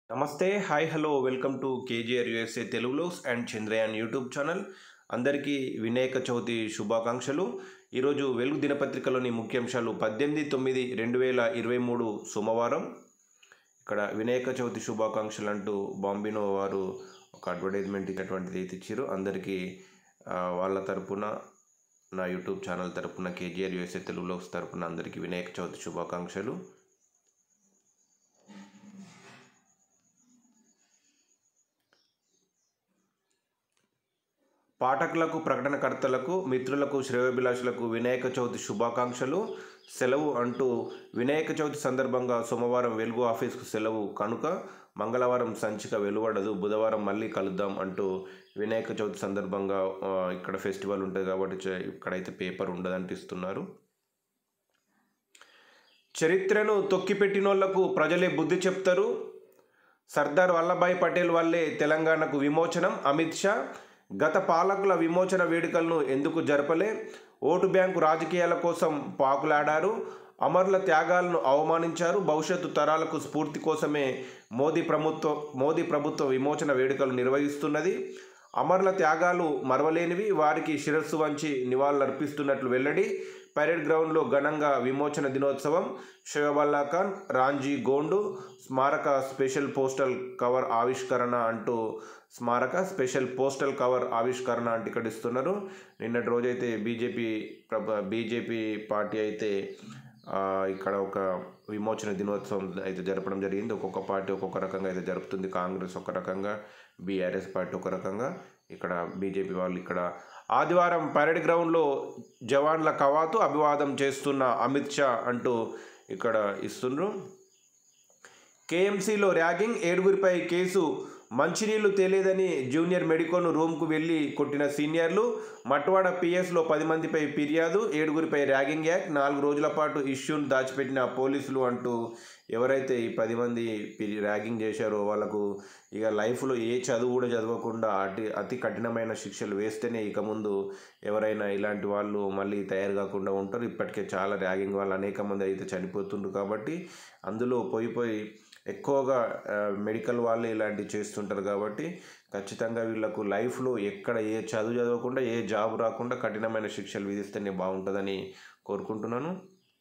నమస్తే hi hello welcome to KGR USA తెలుగులో and Chandrayaan YouTube channel అందరికీ వినాయక చవితి శుభాకాంక్షలు ఈరోజు వెలుగు దినపత్రికలోని ముఖ్యాంశాలు పద్దెనిమిది తొమ్మిది రెండు వేల ఇరవై మూడు సోమవారం ఇక్కడ వినాయక చవితి శుభాకాంక్షలు అంటూ బాంబినో వారు ఒక అడ్వర్టైజ్మెంట్ ఇచ్చినటువంటిది అయితే ఇచ్చారు అందరికీ ఆ, వాళ్ళ తరపున నా యూట్యూబ్ ఛానల్ తరపున కేజీఆర్ యుఎస్ఏ తెలుగులో తరపున అందరికీ వినాయక చవితి శుభాకాంక్షలు పాఠకులకు ప్రకటనకర్తలకు మిత్రులకు శ్రేయోభిలాషులకు వినాయక చవితి శుభాకాంక్షలు సెలవు అంటూ వినాయక చవితి సందర్భంగా సోమవారం వెలుగు ఆఫీస్కు సెలవు కనుక మంగళవారం సంచిక వెలువడదు బుధవారం మళ్ళీ కలుద్దాం అంటూ వినాయక చవితి సందర్భంగా ఆ, ఇక్కడ ఫెస్టివల్ ఉంటుంది కాబట్టి చ- ఇక్కడైతే పేపర్ ఉండదంటూ ఇస్తున్నారు చరిత్రను తొక్కిపెట్టినోళ్లకు ప్రజలే బుద్ధి చెప్తారు సర్దార్ వల్లభాయ్ పటేల్ వల్లే తెలంగాణకు విమోచనం అమిత్ షా గత పాలకుల విమోచన వేడుకలను ఎందుకు జరపలే ఓటు బ్యాంకు రాజకీయాల కోసం పాకులాడారు అమరుల త్యాగాలను అవమానించారు భవిష్యత్తు తరాలకు స్ఫూర్తి కోసమే మోదీ ప్రభుత్వం మోదీ ప్రభుత్వ విమోచన వేడుకలు నిర్వహిస్తున్నది అమరుల త్యాగాలు మరవలేనివి వారికి శిరస్సు వంచి నివాళులర్పిస్తున్నట్లు వెల్లడి పరేడ్ గ్రౌండ్లో ఘనంగా విమోచన దినోత్సవం షోయబల్లా ఖాన్ రాంజీ గోండు స్మారక స్పెషల్ పోస్టల్ కవర్ ఆవిష్కరణ అంటూ స్మారక స్పెషల్ పోస్టల్ కవర్ ఆవిష్కరణ అంటే ఇక్కడ ఇస్తున్నారు నిన్నటి రోజైతే బీజేపీ ప్రభ బీజేపీ పార్టీ అయితే ఆ, ఇక్కడ ఒక విమోచన దినోత్సవం అయితే జరపడం జరిగింది ఒక్కొక్క పార్టీ ఒక్కొక్క రకంగా అయితే జరుపుతుంది కాంగ్రెస్ ఒక రకంగా బీఆర్ఎస్ పార్టీ ఒక రకంగా ఇక్కడ బీజేపీ వాళ్ళు ఇక్కడ ఆదివారం పరేడ్ గ్రౌండ్లో జవాన్ల కవాతు అభివాదం చేస్తున్న అమిత్ షా అంటూ ఇక్కడ ఇస్తుండ్రు కేఎంసీలో ర్యాగింగ్ ఏడుగురిపై కేసు మంచినీళ్లు తేలేదని జూనియర్ మెడికోను రూమ్కు వెళ్ళి కొట్టిన సీనియర్లు మట్వాడ పిఎస్లో పది మందిపై ఫిర్యాదు ఏడుగురిపై ర్యాగింగ్ యాక్ట్ నాలుగు రోజుల పాటు ఇష్యూను దాచిపెట్టిన పోలీసులు అంటూ ఎవరైతే ఈ పది మంది పి- ర్యాగింగ్ చేశారో వాళ్ళకు ఇక లైఫ్లో ఏ చదువు కూడా చదవకుండా అతి అతి కఠినమైన శిక్షలు వేస్తేనే ఇక ముందు ఎవరైనా ఇలాంటి వాళ్ళు మళ్ళీ తయారు కాకుండా ఉంటారు ఇప్పటికే చాలా ర్యాగింగ్ వాళ్ళు అనేక మంది అయితే చనిపోతుండ్రు కాబట్టి అందులో పోయి పోయి ఎక్కువగా ఆ, మెడికల్ వాళ్ళే ఇలాంటివి చేస్తుంటారు కాబట్టి ఖచ్చితంగా వీళ్ళకు లైఫ్లో ఎక్కడ ఏ చదువు చదవకుండా ఏ జాబ్ రాకుండా కఠినమైన శిక్షలు విధిస్తేనే బాగుంటుందని కోరుకుంటున్నాను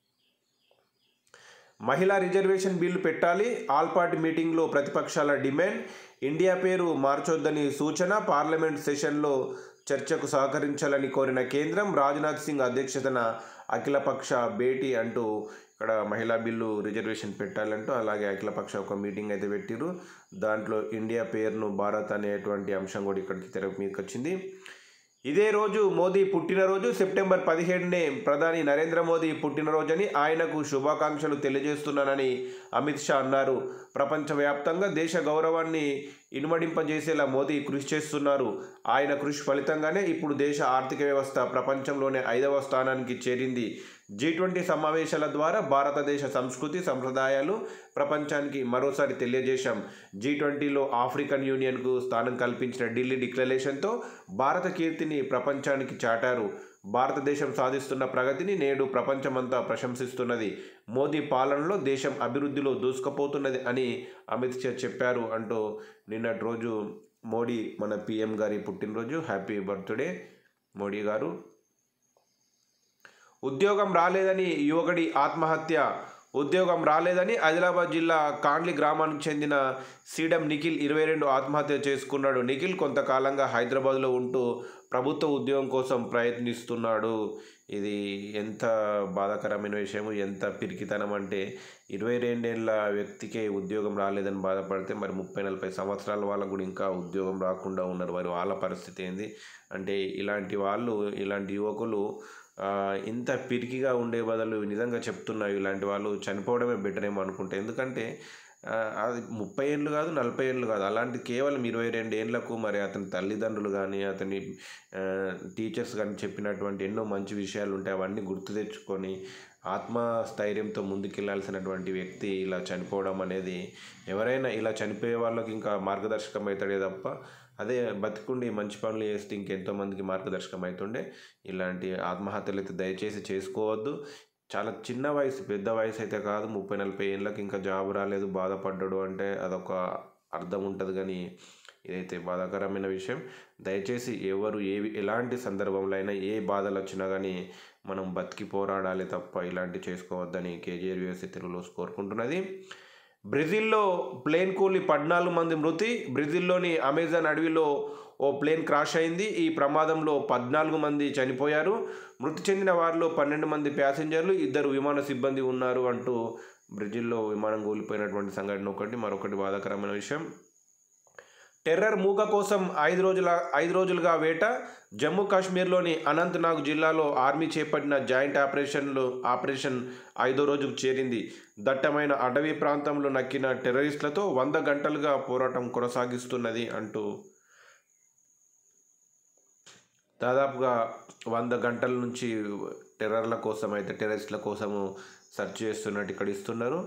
మహిళా రిజర్వేషన్ బిల్లు పెట్టాలి ఆల్ పార్టీ మీటింగ్లో ప్రతిపక్షాల డిమాండ్ ఇండియా పేరు మార్చొద్దని సూచన పార్లమెంట్ సెషన్లో చర్చకు సహకరించాలని కోరిన కేంద్రం రాజ్నాథ్ సింగ్ అధ్యక్షతన అఖిలపక్ష భేటీ అంటూ ఇక్కడ మహిళా బిల్లు రిజర్వేషన్ పెట్టాలంటూ అలాగే అఖిలపక్ష ఒక మీటింగ్ అయితే పెట్టిరు దాంట్లో ఇండియా పేరును భారత్ అనేటువంటి అంశం కూడా ఇక్కడికి తెర మీదకి వచ్చింది ఇదే రోజు మోదీ పుట్టినరోజు సెప్టెంబర్ పదిహేడునే ప్రధాని నరేంద్ర మోదీ పుట్టినరోజని ఆయనకు శుభాకాంక్షలు తెలియజేస్తున్నానని అమిత్ షా అన్నారు ప్రపంచవ్యాప్తంగా దేశ గౌరవాన్ని ఇనుమడింపజేసేలా మోదీ కృషి చేస్తున్నారు ఆయన కృషి ఫలితంగానే ఇప్పుడు దేశ ఆర్థిక వ్యవస్థ ప్రపంచంలోనే ఐదవ స్థానానికి చేరింది జీ ట్వంటీ సమావేశాల ద్వారా భారతదేశ సంస్కృతి సంప్రదాయాలు ప్రపంచానికి మరోసారి తెలియజేశాం జీ ట్వంటీలో ఆఫ్రికన్ యూనియన్కు స్థానం కల్పించిన ఢిల్లీ డిక్లరేషన్తో భారత కీర్తిని ప్రపంచానికి చాటారు భారతదేశం సాధిస్తున్న ప్రగతిని నేడు ప్రపంచమంతా ప్రశంసిస్తున్నది మోదీ పాలనలో దేశం అభివృద్ధిలో దూసుకుపోతున్నది అని అమిత్ షా చెప్పారు అంటూ నిన్నటి రోజు మోడీ మన పిఎం గారి పుట్టినరోజు హ్యాపీ బర్త్డే మోడీ గారు ఉద్యోగం రాలేదని యువకుడి ఆత్మహత్య ఉద్యోగం రాలేదని ఆదిలాబాద్ జిల్లా కాండ్లి గ్రామానికి చెందిన సీడం నిఖిల్ ఇరవై రెండు ఆత్మహత్య చేసుకున్నాడు నిఖిల్ కొంతకాలంగా హైదరాబాద్లో ఉంటూ ప్రభుత్వ ఉద్యోగం కోసం ప్రయత్నిస్తున్నాడు ఇది ఎంత బాధాకరమైన విషయం ఎంత పిరికితనం అంటే ఇరవై రెండేళ్ల వ్యక్తికే ఉద్యోగం రాలేదని బాధపడితే మరి ముప్పై నలభై సంవత్సరాల వాళ్ళకు కూడా ఇంకా ఉద్యోగం రాకుండా ఉన్నారు మరి వాళ్ళ పరిస్థితి ఏంది అంటే ఇలాంటి వాళ్ళు ఇలాంటి యువకులు ఆ, ఇంత పిరికిగా ఉండే బదులు నిజంగా చెప్తున్నారు ఇలాంటి వాళ్ళు చనిపోవడమే బెటర్ ఏమో అనుకుంటే ఎందుకంటే ఆ, అది ముప్పై ఏళ్ళు కాదు నలభై ఏళ్ళు కాదు అలాంటి కేవలం ఇరవై రెండు ఏళ్ళకు మరి అతని తల్లిదండ్రులు కానీ అతని ఆ, టీచర్స్ కానీ చెప్పినటువంటి ఎన్నో మంచి విషయాలు ఉంటాయి అవన్నీ గుర్తు తెచ్చుకొని ఆత్మస్థైర్యంతో ముందుకెళ్లాల్సినటువంటి వ్యక్తి ఇలా చనిపోవడం అనేది ఎవరైనా ఇలా చనిపోయే వాళ్ళకి ఇంకా మార్గదర్శకం అవుతాడే తప్ప అదే బతికుండి మంచి పనులు చేస్తే ఇంకెంతో మందికి మార్గదర్శకం అవుతుండే ఇలాంటి ఆత్మహత్యలు అయితే దయచేసి చేసుకోవద్దు చాలా చిన్న వయసు పెద్ద వయసు అయితే కాదు ముప్పై నలభై ఏళ్ళకి ఇంకా జాబ్ రాలేదు బాధపడ్డాడు అంటే అదొక అర్థం ఉంటుంది కానీ ఇదైతే బాధాకరమైన విషయం దయచేసి ఎవరు ఏ ఎలాంటి సందర్భంలో అయినా ఏ బాధలు వచ్చినా కానీ మనం బతికి పోరాడాలి తప్ప ఇలాంటి చేసుకోవద్దని కేజీఆర్ యూఎస్సీ తెలుగులో కోరుకుంటున్నది బ్రెజిల్లో ప్లేన్ కూలి పద్నాలుగు మంది మృతి బ్రెజిల్లోని అమెజాన్ అడవిలో ఓ ప్లేన్ క్రాష్ అయింది ఈ ప్రమాదంలో పద్నాలుగు మంది చనిపోయారు మృతి చెందిన వారిలో పన్నెండు మంది ప్యాసింజర్లు ఇద్దరు విమాన సిబ్బంది ఉన్నారు అంటూ బ్రెజిల్లో విమానం కూలిపోయినటువంటి సంఘటన ఒకటి మరొకటి బాధాకరమైన విషయం టెర్రర్ మూక కోసం ఐదు రోజుల ఐదు రోజులుగా వేట జమ్మూ కాశ్మీర్లోని అనంతనాగ్ జిల్లాలో ఆర్మీ చేపట్టిన జాయింట్ ఆపరేషన్లు ఆపరేషన్ ఐదో రోజుకు చేరింది దట్టమైన అటవీ ప్రాంతంలో నక్కిన టెర్రరిస్టులతో వంద గంటలుగా పోరాటం కొనసాగిస్తున్నది అంటూ దాదాపుగా వంద గంటల నుంచి టెర్రర్ల కోసం అయితే టెర్రరిస్టుల కోసము సెర్చ్ చేస్తున్నట్టు ఇక్కడ ఇస్తున్నారు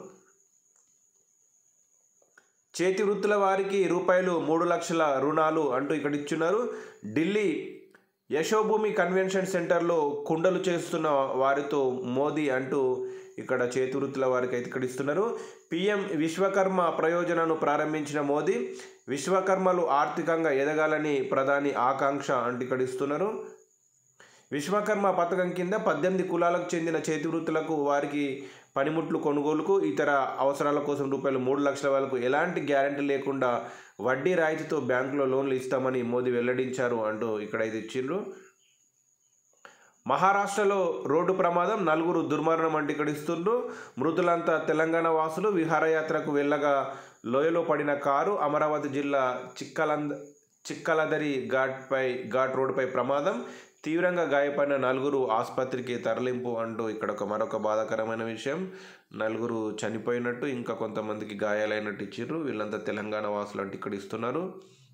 చేతి వృత్తుల వారికి రూపాయలు మూడు లక్షల రుణాలు అంటూ ఇక్కడ ఇచ్చున్నారు ఢిల్లీ యశోభూమి కన్వెన్షన్ సెంటర్లో కుండలు చేస్తున్న వారితో మోదీ అంటూ ఇక్కడ చేతి వృత్తుల వారికి అయితే ఇక్కడ ఇస్తున్నారు పిఎం విశ్వకర్మ ప్రయోజనను ప్రారంభించిన మోదీ విశ్వకర్మలు ఆర్థికంగా ఎదగాలని ప్రధాని ఆకాంక్ష అంటూ ఇక్కడ ఇస్తున్నారు విశ్వకర్మ పథకం కింద పద్దెనిమిది కులాలకు చెందిన చేతి వృత్తులకు వారికి పనిముట్లు కొనుగోలుకు ఇతర అవసరాల కోసం రూపాయలు మూడు లక్షల వరకు ఎలాంటి గ్యారంటీ లేకుండా వడ్డీ రాయితీతో బ్యాంకులో లోన్లు ఇస్తామని మోదీ వెల్లడించారు అంటూ ఇక్కడైతే ఇచ్చిండ్రు మహారాష్ట్రలో రోడ్డు ప్రమాదం నలుగురు దుర్మరణం అంటే ఇక్కడ ఇస్తుండ్రు మృతులంతా తెలంగాణ వాసులు విహారయాత్రకు వెళ్ళగా లోయలో పడిన కారు అమరావతి జిల్లా చిక్కలంద చిక్కలదరి ఘాట్పై ఘాట్ రోడ్డుపై ప్రమాదం తీవ్రంగా గాయపడిన నలుగురు ఆసుపత్రికి తరలింపు అంటూ ఇక్కడ ఒక మరొక బాధాకరమైన విషయం నలుగురు చనిపోయినట్టు ఇంకా కొంతమందికి గాయాలైనట్టు ఇచ్చిర్రు వీళ్ళంతా తెలంగాణ వాసులు అంటే ఇక్కడ ఇస్తున్నారు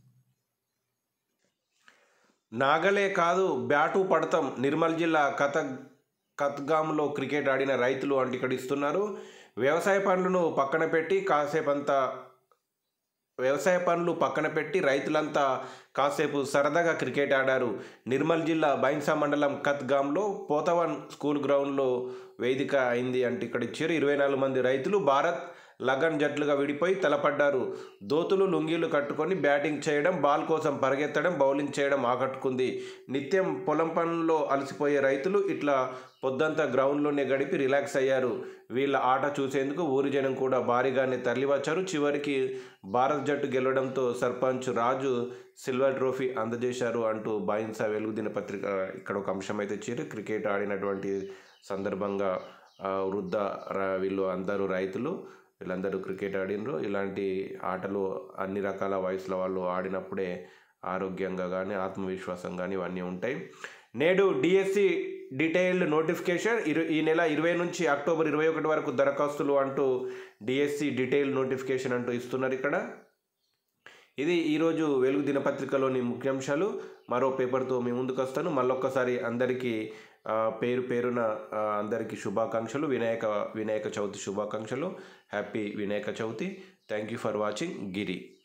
నాగలే కాదు బ్యాటు పడతాం నిర్మల్ జిల్లా కథ కత్గాంలో క్రికెట్ ఆడిన రైతులు అంటే ఇక్కడ ఇస్తున్నారు వ్యవసాయ పనులను పక్కన పెట్టి కాసేపంతా వ్యవసాయ పనులు పక్కన పెట్టి రైతులంతా కాసేపు సరదాగా క్రికెట్ ఆడారు నిర్మల్ జిల్లా బైన్సా మండలం కత్గాంలో పోతవన్ స్కూల్ గ్రౌండ్లో వేదిక అయింది అంటే ఇక్కడ ఇచ్చారు ఇరవై నాలుగు మంది రైతులు భారత్ లగన్ జట్లుగా విడిపోయి తలపడ్డారు దోతులు లుంగీలు కట్టుకొని బ్యాటింగ్ చేయడం బాల్ కోసం పరిగెత్తడం బౌలింగ్ చేయడం ఆకట్టుకుంది నిత్యం పొలం పనుల్లో అలసిపోయే రైతులు ఇట్లా పొద్దంతా గ్రౌండ్లోనే గడిపి రిలాక్స్ అయ్యారు వీళ్ళ ఆట చూసేందుకు ఊరి జనం కూడా భారీగానే తరలివచ్చారు చివరికి భారత్ జట్టు గెలవడంతో సర్పంచ్ రాజు సిల్వర్ ట్రోఫీ అందజేశారు అంటూ బాయిన్సా వెలుగు దినపత్రిక ఇక్కడ ఒక అంశం అయితే ఇచ్చారు క్రికెట్ ఆడినటువంటి సందర్భంగా ఆ, వృద్ధ ర- వీళ్ళు అందరూ రైతులు వీళ్ళందరూ క్రికెట్ ఆడినరు ఇలాంటి ఆటలు అన్ని రకాల వయసుల వాళ్ళు ఆడినప్పుడే ఆరోగ్యంగా కానీ ఆత్మవిశ్వాసం కానీ ఇవన్నీ ఉంటాయి నేడు డిఎస్సి డీటెయిల్డ్ నోటిఫికేషన్ ఇరు ఈ నెల ఇరవై నుంచి అక్టోబర్ ఇరవై ఒకటి వరకు దరఖాస్తులు అంటూ డిఎస్సి డీటెయిల్ నోటిఫికేషన్ అంటూ ఇస్తున్నారు ఇక్కడ ఇది ఈరోజు వెలుగు దినపత్రికలోని ముఖ్యాంశాలు మరో పేపర్తో మీ ముందుకు వస్తాను మళ్ళొక్కసారి అందరికీ ఆ, పేరు పేరున ఆ, అందరికీ శుభాకాంక్షలు వినాయక వినాయక చవితి శుభాకాంక్షలు happy Vinayaka Chavithi thank you for watching Giri